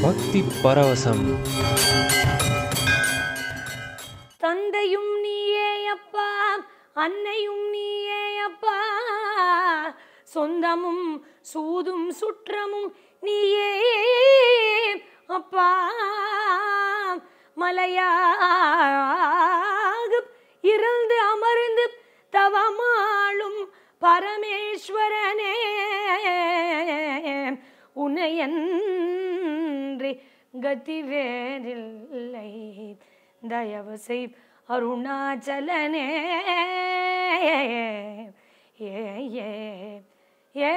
பக்தி பரவசம் தந்தையும் நீயே அப்பா அன்னையும் நீயே அப்பா சொந்தமும் சூதும் சுற்றமும் நீயே அப்பா மலையாக இருந்து அமர்ந்து தவமாளும் பரமேஸ்வரனே உனையன்றி கதி வேறில்லை தயவு செய் அருணாச்சலனே ஏ ஏ ஏ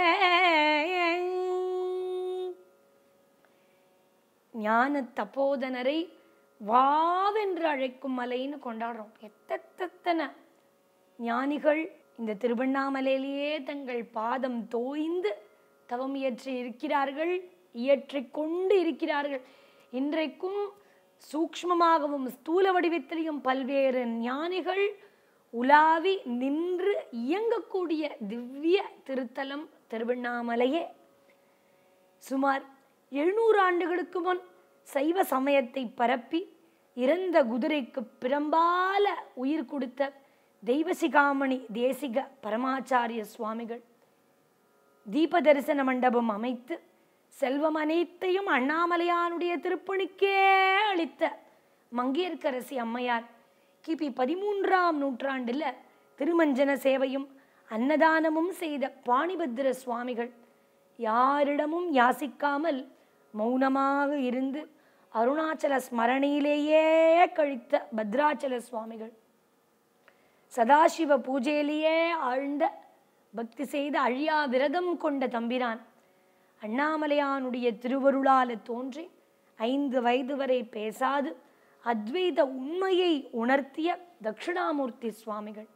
ஞான தபோதனரை வாவென்று அழைக்கும் மலைன்னு கொண்டாடுறோம் எத்தனை ஞானிகள் இந்த திருவண்ணாமலையிலேயே தங்கள் பாதம் தோய்ந்து தவம் இயற்றி இருக்கிறார்கள் இயற்றிக் கொண்டு இருக்கிறார்கள் இன்றைக்கும் சூக்ஷ்மமாகவும் ஸ்தூல வடிவத்திலையும் பல்வேறு ஞானிகள் உலாவி நின்று இயங்கக்கூடிய திவ்ய திருத்தலம் திருவண்ணாமலையே சுமார் எழுநூறு ஆண்டுகளுக்கு முன் சைவ சமயத்தை பரப்பி இறந்த குதிரைக்கு பிரம்பால உயிர் கொடுத்த தெய்வசிகாமணி தேசிக பரமாச்சாரிய சுவாமிகள் தீப தரிசன மண்டபம் அமைத்து செல்வம் அனைத்தையும் அண்ணாமலையானுடைய திருப்பணிக்கே அளித்த மங்கையர்க்கரசி அம்மையார் கிபி பதிமூன்றாம் நூற்றாண்டில் திருமஞ்சன சேவையும் அன்னதானமும் செய்த பாணிபத்திர சுவாமிகள் யாரிடமும் யாசிக்காமல் மௌனமாக இருந்து அருணாச்சல ஸ்மரணையிலேயே கழித்த பத்ராச்சல சுவாமிகள் சதாசிவ பூஜையிலேயே ஆழ்ந்த பக்தி செய்த அழியா விரதம் கொண்ட தம்பிரான் அண்ணாமலையானுடைய திருவருளால தோன்றி ஐந்து வயது வரை பேசாது அத்வைத உண்மையை உணர்த்திய தட்சிணாமூர்த்தி சுவாமிகள்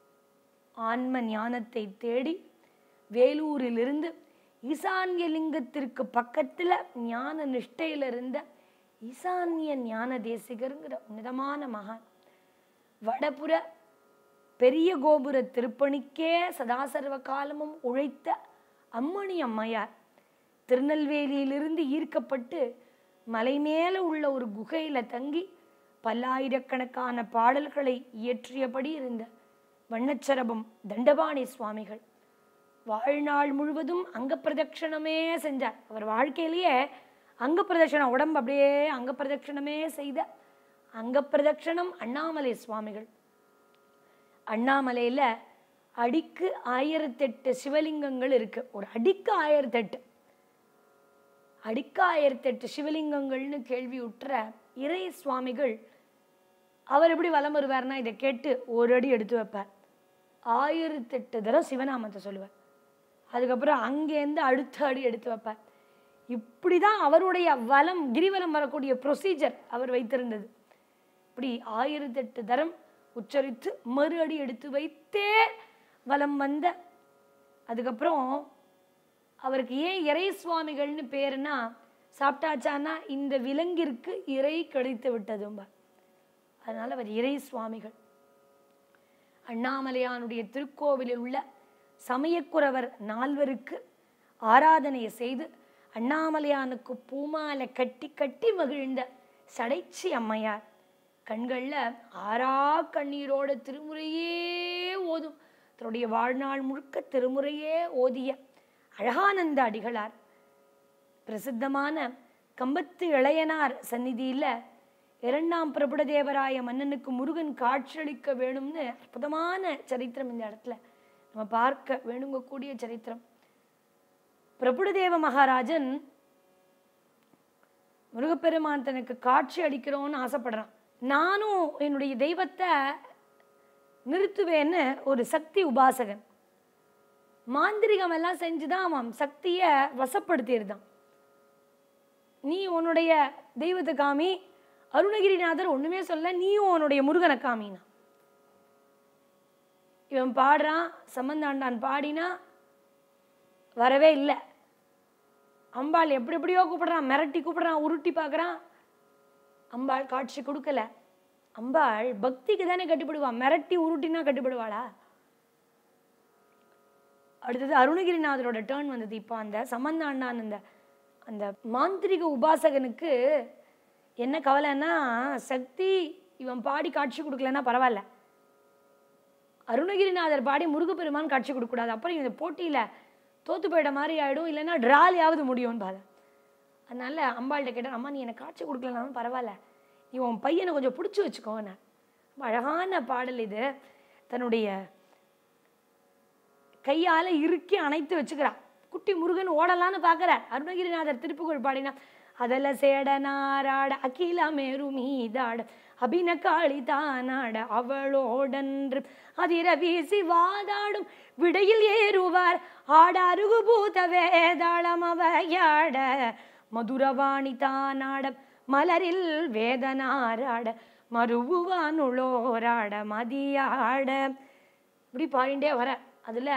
ஆன்ம ஞானத்தை தேடி வேலூரிலிருந்து ஈசான்ய லிங்கத்திற்கு பக்கத்தில் ஞான நிஷ்டையில் இருந்த ஈசான்ய ஞான தேசிகருங்கிற உன்னதமான மகான் வடபுற பெரிய கோபுர திருப்பணிக்கே சதாசர்வ காலமும் உழைத்த அம்மணி அம்மையார் திருநெல்வேலியிலிருந்து ஈர்க்கப்பட்டு மலை மேலே உள்ள ஒரு குகையில தங்கி பல்லாயிரக்கணக்கான பாடல்களை இயற்றியபடி இருந்த வண்ணச்சரபம் தண்டபாணி சுவாமிகள் வாழ்நாள் முழுவதும் அங்க பிரதட்சணமே செஞ்சார் அவர் வாழ்க்கையிலேயே அங்க பிரதட்சணம் உடம்பு அப்படியே அங்க பிரதட்சணமே செய்த அங்க பிரதட்சணம் அண்ணாமலை சுவாமிகள் அண்ணாமலையில் அடிக்கு ஆயிரத்தெட்டு சிவலிங்கங்கள் இருக்கு ஒரு அடிக்கு ஆயிரத்தெட்டு அடிக்கு ஆயிரத்தெட்டு சிவலிங்கங்கள்னு கேள்வி உற்ற இறை சுவாமிகள் அவர் எப்படி வலம் வருவார்னா இதை கேட்டு ஒரு அடி எடுத்து வைப்பார் ஆயிரத்தெட்டு தடவை சிவநாமத்தை சொல்லுவார் அதுக்கப்புறம் அங்கேருந்து அடுத்த அடி எடுத்து வைப்பார் இப்படி தான் அவருடைய வலம் கிரிவலம் வரக்கூடிய ப்ரொசீஜர் அவர் வைத்திருந்தது இப்படி ஆயிரத்தெட்டு தரம் உச்சரித்து மறு அடி எடுத்து வைத்தே வலம் வந்த அதுக்கப்புறம் அவருக்கு ஏன் இறை சுவாமிகள்னு பேருனா சாப்பிட்டாச்சானா இந்த விலங்கிற்கு இறை கிடைத்து விட்டதும்பா அதனால அவர் இறை சுவாமிகள் அண்ணாமலையானுடைய திருக்கோவிலில் உள்ள சமயக்குறவர் நால்வருக்கு ஆராதனையை செய்து அண்ணாமலையானுக்கு பூமாலை கட்டி கட்டி மகிழ்ந்த சடைச்சி அம்மையார் கண்களில் ஆறா கண்ணீரோட திருமுறையே ஓதும் தன்னுடைய வாழ்நாள் முழுக்க திருமுறையே ஓதிய அழகானந்த அடிகளார் பிரசித்தமான கம்பத்து இளையனார் சந்நிதியில் இரண்டாம் பிரபுடதேவராய மன்னனுக்கு முருகன் காட்சியளிக்க வேணும்னு அற்புதமான சரித்திரம் இந்த இடத்துல நம்ம பார்க்க வேணுங்கக்கூடிய சரித்திரம் பிரபுடதேவ மகாராஜன் முருகப்பெருமான் தனக்கு காட்சி அளிக்கிறோன்னு ஆசைப்படுறான் நானும் என்னுடைய தெய்வத்தை நிறுத்துவேன்னு ஒரு சக்தி உபாசகன் மாந்திரிகம் எல்லாம் செஞ்சுதான் அவன் சக்தியை வசப்படுத்தியிருந்தான் நீ உன்னுடைய தெய்வத்தை காமி அருணகிரிநாதர் ஒண்ணுமே சொல்ல நீயும் உன்னுடைய முருகனை காமினா இவன் பாடுறான் சம்பந்தாண்டான் பாடினா வரவே இல்லை அம்பாள் எப்படி எப்படியோ கூப்பிடுறான் மிரட்டி கூப்பிடுறான் உருட்டி பார்க்குறான் அம்பாள் காட்சி கொடுக்கல அம்பாள் பக்திக்கு தானே கட்டுப்படுவா மிரட்டி உருட்டினா கட்டுப்படுவாளா அடுத்தது அருணகிரிநாதரோட டேர்ன் வந்தது இப்போ அந்த சம்பந்தாண்டான் அந்த அந்த மாந்திரிக உபாசகனுக்கு என்ன கவலைன்னா சக்தி இவன் பாடி காட்சி கொடுக்கலன்னா பரவாயில்ல அருணகிரிநாதர் பாடி முருகப்பெருமான் காட்சி கொடுக்கக்கூடாது அப்புறம் இந்த போட்டியில் தோத்து போயிட மாதிரி ஆகிடும் இல்லைன்னா ட்ராலியாவது முடியும்னு பாத அதனால அம்பாள்கிட்ட கேட்டேன் அம்மா நீ எனக்கு காட்சி கொடுக்கலனாலும் பரவாயில்ல நீ உன் பையனை கொஞ்சம் பிடிச்சி வச்சுக்கோன்னு ரொம்ப அழகான பாடல் இது தன்னுடைய கையால் இறுக்கி அணைத்து வச்சுக்கிறா குட்டி முருகன் ஓடலான்னு பார்க்குறார் அருணகிரிநாதர் திருப்புகழ் பாடினா அதல சேடனாராட அகில மேரு மீதாட அபின காளி தானாட அவளோடன்று அதிர வீசி வாதாடும் விடையில் ஏறுவார் ஆடாருகு பூத வேதாளம் அவையாட மதுரவாணி தானாட மலரில் வேதனாராட மறுவானுளோராட மதியாட இப்படி பாடிண்டே வர அதில்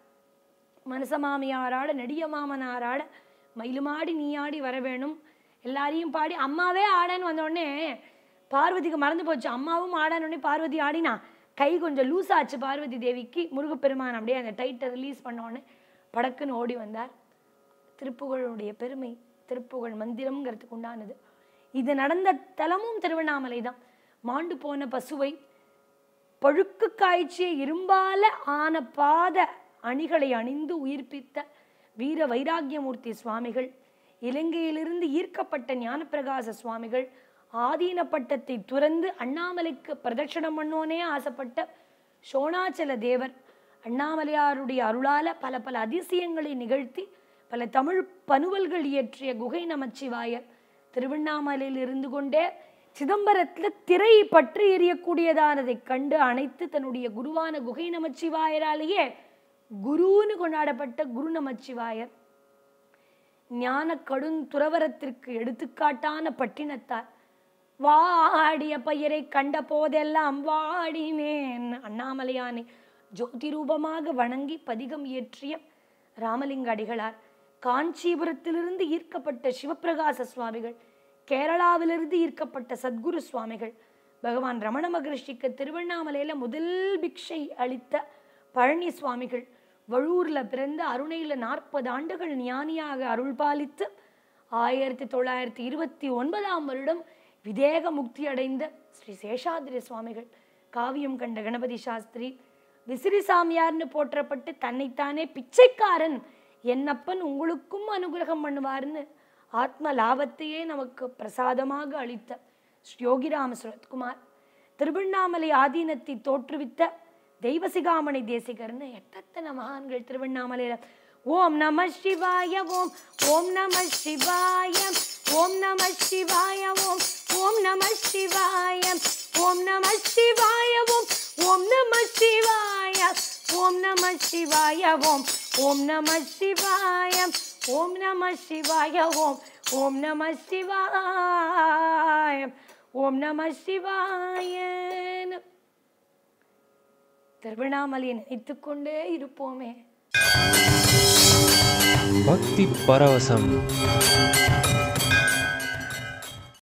மனசமாமியாராட நெடிய மாமனாராட மயிலுமாடி நீயாடி வர வேணும் எல்லாரையும் பாடி அம்மாவே ஆடன்னு வந்தோடனே பார்வதிக்கு மறந்து போச்சு அம்மாவும் ஆடனோடனே பார்வதி ஆடினா கை கொஞ்சம் லூஸ் ஆச்சு பார்வதி தேவிக்கு முருகப்பெருமான் அப்படியே அந்த டைட்டை ரிலீஸ் பண்ண உடனே படக்குன்னு ஓடி வந்தார் திருப்புகழுடைய பெருமை திருப்புகழ் மந்திரம்ங்கிறதுக்கு உண்டானது இது நடந்த தலமும் திருவண்ணாமலை தான் மாண்டு போன பசுவை பழுக்கு காய்ச்சிய இரும்பால ஆன பாத அணிகளை அணிந்து உயிர்ப்பித்த வீர வைராக்கியமூர்த்தி சுவாமிகள் இலங்கையிலிருந்து ஈர்க்கப்பட்ட ஞானப்பிரகாச சுவாமிகள் ஆதீன பட்டத்தை துறந்து அண்ணாமலைக்கு பிரதட்சணம் பண்ணோனே ஆசைப்பட்ட சோணாச்சல தேவர் அண்ணாமலையாருடைய அருளால பல பல அதிசயங்களை நிகழ்த்தி பல தமிழ் பனுவல்கள் இயற்றிய குகை நமச்சிவாயர் திருவண்ணாமலையில் இருந்து கொண்டே சிதம்பரத்துல திரை பற்றி எரியக்கூடியதானதை கண்டு அணைத்து தன்னுடைய குருவான குகை நமச்சிவாயராலேயே குருன்னு கொண்டாடப்பட்ட குரு நமச்சிவாயர் ஞான கடுந்துறவரத்திற்கு எடுத்துக்காட்டான பட்டினத்தார் வாடிய பயிரை கண்ட போதெல்லாம் வாடினேன் அண்ணாமலையானை ஜோதி ரூபமாக வணங்கி பதிகம் இயற்றிய ராமலிங்க அடிகளார் காஞ்சிபுரத்திலிருந்து ஈர்க்கப்பட்ட சிவப்பிரகாச சுவாமிகள் கேரளாவிலிருந்து ஈர்க்கப்பட்ட சத்குரு சுவாமிகள் பகவான் ரமண மகரிஷிக்கு திருவண்ணாமலையில முதல் பிக்ஷை அளித்த பழனி சுவாமிகள் வழூர்ல பிறந்து அருணையில நாற்பது ஆண்டுகள் ஞானியாக அருள் பாலித்து ஆயிரத்தி தொள்ளாயிரத்தி இருபத்தி ஒன்பதாம் வருடம் விதேக முக்தி அடைந்த ஸ்ரீ சேஷாதிரி சுவாமிகள் காவியம் கண்ட கணபதி சாஸ்திரி விசிறி சாமியார்னு போற்றப்பட்டு தன்னைத்தானே பிச்சைக்காரன் என்னப்பன் உங்களுக்கும் அனுகிரகம் பண்ணுவார்னு ஆத்ம லாபத்தையே நமக்கு பிரசாதமாக அளித்த ஸ்ரீ யோகிராம சுரத்குமார் திருவண்ணாமலை ஆதீனத்தை தோற்றுவித்த தெய்வசிகாமணி தேசிகர்னு எத்தனை மகான்கள் திருவண்ணாமலையில ஓம் நம சிவாய ஓம் ஓம் நம சிவாய ஓம் நம சிவாய ஓம் ஓம் நம சிவாய ஓம் நம சிவாய ஓம் ஓம் நம சிவாய ஓம் நம சிவாய ஓம் ஓம் நம சிவாய ஓம் நம சிவாய ஓம் ஓம் நம சிவாய ஓம் நம சிவாய திருவண்ணாமலையை நினைத்துக் கொண்டே இருப்போமே பக்தி பரவசம்